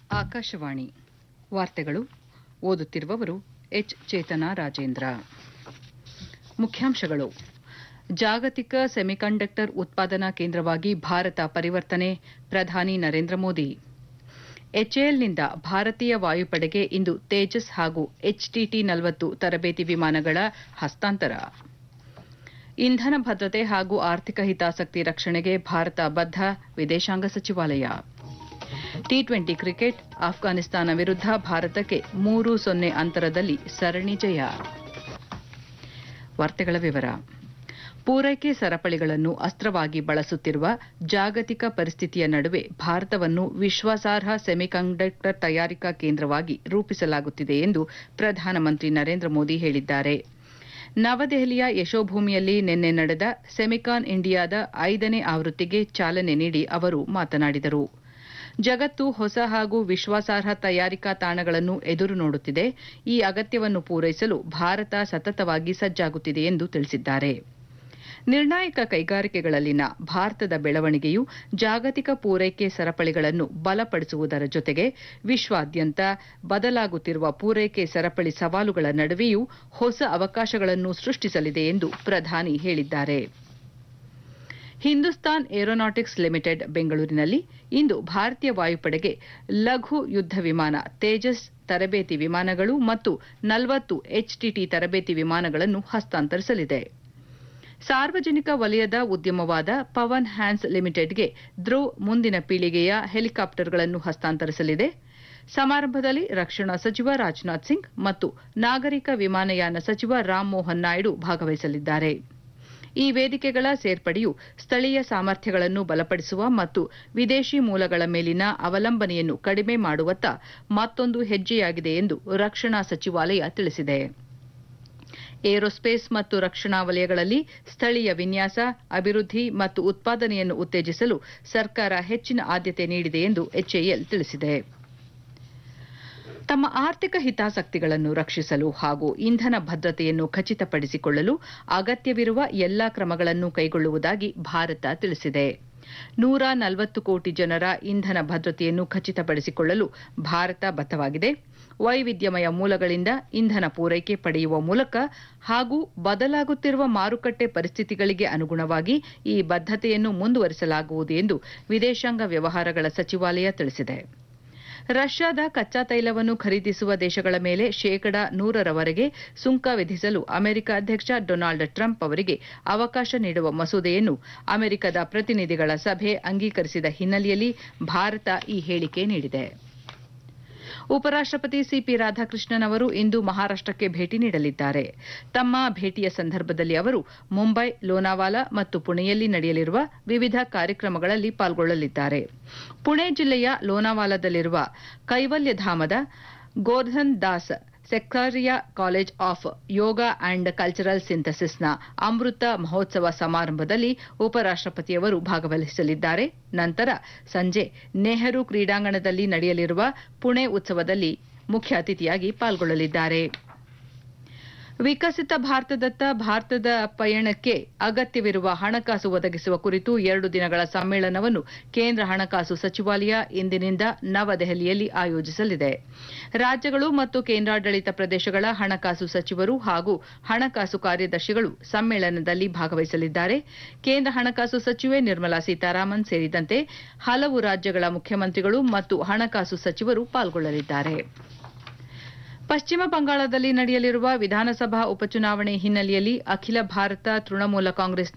ಆಕಾಶವಾಣಿ ವಾರ್ತೆಗಳು ಓದುತ್ತಿರುವವರು ಎಚ್ ಚೇತನ ರಾಜೇಂದ್ರ ಮುಖ್ಯಾಂಶಗಳು ಜಾಗತಿಕ ಸೆಮಿಕಂಡಕ್ಟರ್ ಉತ್ಪಾದನಾ ಕೇಂದ್ರವಾಗಿ ಭಾರತ ಪರಿವರ್ತನೆ ಪ್ರಧಾನಿ ನರೇಂದ್ರ ಮೋದಿ ಎಚ್ಎಎಲ್ನಿಂದ ಭಾರತೀಯ ವಾಯುಪಡೆಗೆ ಇಂದು ತೇಜಸ್ ಹಾಗೂ ಎಚ್ಟಿಟಿ ನಲವತ್ತು ತರಬೇತಿ ವಿಮಾನಗಳ ಹಸ್ತಾಂತರ ಇಂಧನ ಭದ್ರತೆ ಹಾಗೂ ಆರ್ಥಿಕ ಹಿತಾಸಕ್ತಿ ರಕ್ಷಣೆಗೆ ಭಾರತ ಬದ್ಧ ವಿದೇಶಾಂಗ ಸಚಿವಾಲಯ ಟಿ ಟ್ವೆಂಟಿ ಕ್ರಿಕೆಟ್ ಆಫ್ಘಾನಿಸ್ತಾನ ವಿರುದ್ಧ ಭಾರತಕ್ಕೆ ಮೂರು ಸೊನ್ನೆ ಅಂತರದಲ್ಲಿ ಸರಣಿ ಜಯ ವಾರ್ತೆಗಳ ವಿವರ ಪೂರೈಕೆ ಸರಪಳಿಗಳನ್ನು ಅಸ್ತ್ರವಾಗಿ ಬಳಸುತ್ತಿರುವ ಜಾಗತಿಕ ಪರಿಸ್ಥಿತಿಯ ನಡುವೆ ಭಾರತವನ್ನು ವಿಶ್ವಾಸಾರ್ಹ ಸೆಮಿಕಂಡಕ್ಟರ್ ತಯಾರಿಕಾ ಕೇಂದ್ರವಾಗಿ ರೂಪಿಸಲಾಗುತ್ತಿದೆ ಎಂದು ಪ್ರಧಾನಮಂತ್ರಿ ನರೇಂದ್ರ ಮೋದಿ ಹೇಳಿದ್ದಾರೆ ನವದೆಹಲಿಯ ಯಶೋಭೂಮಿಯಲ್ಲಿ ನಿನ್ನೆ ನಡೆದ ಸೆಮಿಕಾನ್ ಇಂಡಿಯಾದ ಐದನೇ ಆವೃತ್ತಿಗೆ ಚಾಲನೆ ನೀಡಿ ಅವರು ಮಾತನಾಡಿದರು ಜಗತ್ತು ಹೊಸ ಹಾಗೂ ವಿಶ್ವಾಸಾರ್ಹ ತಯಾರಿಕಾ ತಾಣಗಳನ್ನು ಎದುರು ನೋಡುತ್ತಿದೆ ಈ ಅಗತ್ಯವನ್ನು ಪೂರೈಸಲು ಭಾರತ ಸತತವಾಗಿ ಸಜ್ಜಾಗುತ್ತಿದೆ ಎಂದು ತಿಳಿಸಿದ್ದಾರೆ ನಿರ್ಣಾಯಕ ಕೈಗಾರಿಕೆಗಳಲ್ಲಿನ ಭಾರತದ ಬೆಳವಣಿಗೆಯು ಜಾಗತಿಕ ಪೂರೈಕೆ ಸರಪಳಿಗಳನ್ನು ಬಲಪಡಿಸುವುದರ ಜೊತೆಗೆ ವಿಶ್ವಾದ್ಯಂತ ಬದಲಾಗುತ್ತಿರುವ ಪೂರೈಕೆ ಸರಪಳಿ ಸವಾಲುಗಳ ನಡುವೆಯೂ ಹೊಸ ಅವಕಾಶಗಳನ್ನು ಸೃಷ್ಟಿಸಲಿದೆ ಎಂದು ಪ್ರಧಾನಿ ಹೇಳಿದ್ದಾರೆ ಹಿಂದೂಸ್ತಾನ್ ಏರೋನಾಟಿಕ್ಸ್ ಲಿಮಿಟೆಡ್ ಬೆಂಗಳೂರಿನಲ್ಲಿ ಇಂದು ಭಾರತೀಯ ವಾಯುಪಡೆಗೆ ಲಘು ಯುದ್ದ ವಿಮಾನ ತೇಜಸ್ ತರಬೇತಿ ವಿಮಾನಗಳು ಮತ್ತು ನಲವತ್ತು ಎಚ್ಟಿಟಿ ತರಬೇತಿ ವಿಮಾನಗಳನ್ನು ಹಸ್ತಾಂತರಿಸಲಿದೆ ಸಾರ್ವಜನಿಕ ವಲಯದ ಉದ್ಯಮವಾದ ಪವನ್ ಹ್ಯಾನ್ಸ್ ಲಿಮಿಟೆಡ್ಗೆ ಧ್ರುವ್ ಮುಂದಿನ ಪೀಳಿಗೆಯ ಹೆಲಿಕಾಪ್ಟರ್ಗಳನ್ನು ಹಸ್ತಾಂತರಿಸಲಿದೆ ಸಮಾರಂಭದಲ್ಲಿ ರಕ್ಷಣಾ ಸಚಿವ ರಾಜನಾಥ್ ಸಿಂಗ್ ಮತ್ತು ನಾಗರಿಕ ವಿಮಾನಯಾನ ಸಚಿವ ರಾಮ್ ಮೋಹನ್ ನಾಯ್ಡು ಭಾಗವಹಿಸಲಿದ್ದಾರೆ ಈ ವೇದಿಕೆಗಳ ಸೇರ್ಪಡೆಯು ಸ್ಥಳೀಯ ಸಾಮರ್ಥ್ಯಗಳನ್ನು ಬಲಪಡಿಸುವ ಮತ್ತು ವಿದೇಶಿ ಮೂಲಗಳ ಮೇಲಿನ ಅವಲಂಬನೆಯನ್ನು ಕಡಿಮೆ ಮಾಡುವತ್ತ ಮತ್ತೊಂದು ಹೆಜ್ಜೆಯಾಗಿದೆ ಎಂದು ರಕ್ಷಣಾ ಸಚಿವಾಲಯ ತಿಳಿಸಿದೆ ಏರೋಸ್ಪೇಸ್ ಮತ್ತು ರಕ್ಷಣಾ ವಲಯಗಳಲ್ಲಿ ಸ್ಥಳೀಯ ವಿನ್ಯಾಸ ಅಭಿವೃದ್ಧಿ ಮತ್ತು ಉತ್ಪಾದನೆಯನ್ನು ಉತ್ತೇಜಿಸಲು ಸರ್ಕಾರ ಹೆಚ್ಚಿನ ಆದ್ಯತೆ ನೀಡಿದೆ ಎಂದು ಎಚ್ಎಎಲ್ ತಿಳಿಸಿದೆ ತಮ್ಮ ಆರ್ಥಿಕ ಹಿತಾಸಕ್ತಿಗಳನ್ನು ರಕ್ಷಿಸಲು ಹಾಗೂ ಇಂಧನ ಭದ್ರತೆಯನ್ನು ಖಚಿತಪಡಿಸಿಕೊಳ್ಳಲು ಅಗತ್ಯವಿರುವ ಎಲ್ಲಾ ಕ್ರಮಗಳನ್ನು ಕೈಗೊಳ್ಳುವುದಾಗಿ ಭಾರತ ತಿಳಿಸಿದೆ ನೂರ ನಲವತ್ತು ಕೋಟಿ ಜನರ ಇಂಧನ ಭದ್ರತೆಯನ್ನು ಖಚಿತಪಡಿಸಿಕೊಳ್ಳಲು ಭಾರತ ಬದ್ಧವಾಗಿದೆ ವೈವಿಧ್ಯಮಯ ಮೂಲಗಳಿಂದ ಇಂಧನ ಪೂರೈಕೆ ಪಡೆಯುವ ಮೂಲಕ ಹಾಗೂ ಬದಲಾಗುತ್ತಿರುವ ಮಾರುಕಟ್ಟೆ ಪರಿಸ್ಥಿತಿಗಳಿಗೆ ಅನುಗುಣವಾಗಿ ಈ ಬದ್ಧತೆಯನ್ನು ಮುಂದುವರಿಸಲಾಗುವುದು ಎಂದು ವಿದೇಶಾಂಗ ವ್ಯವಹಾರಗಳ ಸಚಿವಾಲಯ ತಿಳಿಸಿದೆ ರಷ್ಯಾದ ಕಚ್ಚಾ ತೈಲವನ್ನು ಖರೀದಿಸುವ ದೇಶಗಳ ಮೇಲೆ ಶೇಕಡ ನೂರರವರೆಗೆ ಸುಂಕ ವಿಧಿಸಲು ಅಮೆರಿಕ ಅಧ್ಯಕ್ಷ ಡೊನಾಲ್ಡ್ ಟ್ರಂಪ್ ಅವರಿಗೆ ಅವಕಾಶ ನೀಡುವ ಮಸೂದೆಯನ್ನು ಅಮೆರಿಕದ ಪ್ರತಿನಿಧಿಗಳ ಸಭೆ ಅಂಗೀಕರಿಸಿದ ಹಿನ್ನೆಲೆಯಲ್ಲಿ ಭಾರತ ಈ ಹೇಳಿಕೆ ನೀಡಿದೆ ಉಪರಾಷ್ಟಪತಿ ಸಿಪಿ ರಾಧಾಕೃಷ್ಣನ್ ಅವರು ಇಂದು ಮಹಾರಾಷ್ಟಕ್ಕೆ ಭೇಟಿ ನೀಡಲಿದ್ದಾರೆ ತಮ್ಮ ಭೇಟಿಯ ಸಂದರ್ಭದಲ್ಲಿ ಅವರು ಮುಂಬೈ ಲೋನಾವಾಲಾ ಮತ್ತು ಪುಣೆಯಲ್ಲಿ ನಡೆಯಲಿರುವ ವಿವಿಧ ಕಾರ್ಯಕ್ರಮಗಳಲ್ಲಿ ಪಾಲ್ಗೊಳ್ಳಲಿದ್ದಾರೆ ಪುಣೆ ಜಿಲ್ಲೆಯ ಲೋನಾವಾಲಾದಲ್ಲಿರುವ ಕೈವಲ್ಯಧಾಮದ Gordhan Das Seksaria college of yoga and cultural ಸಿಂಥಸಿಸ್ನ ಅಮೃತ ಮಹೋತ್ಸವ ಸಮಾರಂಭದಲ್ಲಿ ಉಪರಾಷ್ಟಪತಿಯವರು ಭಾಗವಹಿಸಲಿದ್ದಾರೆ ನಂತರ ಸಂಜೆ ನೆಹರು ಕ್ರೀಡಾಂಗಣದಲ್ಲಿ ನಡೆಯಲಿರುವ ಪುಣೆ ಉತ್ಸವದಲ್ಲಿ ಮುಖ್ಯ ಅತಿಥಿಯಾಗಿ ಪಾಲ್ಗೊಳ್ಳಲಿದ್ದಾರೆ ವಿಕಸಿತ ಭಾರತದತ್ತ ಭಾರತದ ಪಯಣಕ್ಕೆ ಅಗತ್ಯವಿರುವ ಹಣಕಾಸು ಒದಗಿಸುವ ಕುರಿತು ಎರಡು ದಿನಗಳ ಸಮ್ಮೇಳನವನ್ನು ಕೇಂದ್ರ ಹಣಕಾಸು ಸಚಿವಾಲಯ ಇಂದಿನಿಂದ ನವದೆಹಲಿಯಲ್ಲಿ ಆಯೋಜಿಸಲಿದೆ ರಾಜ್ಯಗಳು ಮತ್ತು ಕೇಂದ್ರಾಡಳಿತ ಪ್ರದೇಶಗಳ ಹಣಕಾಸು ಸಚಿವರು ಹಾಗೂ ಹಣಕಾಸು ಕಾರ್ಯದರ್ಶಿಗಳು ಸಮ್ಮೇಳನದಲ್ಲಿ ಭಾಗವಹಿಸಲಿದ್ದಾರೆ ಕೇಂದ್ರ ಹಣಕಾಸು ಸಚಿವೆ ನಿರ್ಮಲಾ ಸೀತಾರಾಮನ್ ಸೇರಿದಂತೆ ಹಲವು ರಾಜ್ಯಗಳ ಮುಖ್ಯಮಂತ್ರಿಗಳು ಮತ್ತು ಹಣಕಾಸು ಸಚಿವರು ಪಾಲ್ಗೊಳ್ಳಲಿದ್ದಾರೆ ಪಶ್ಚಿಮ ಬಂಗಾಳದಲ್ಲಿ ನಡೆಯಲಿರುವ ವಿಧಾನಸಭಾ ಉಪಚುನಾವಣೆ ಹಿನ್ನೆಲೆಯಲ್ಲಿ ಅಖಿಲ ಭಾರತ ತೃಣಮೂಲ ಕಾಂಗ್ರೆಸ್ನ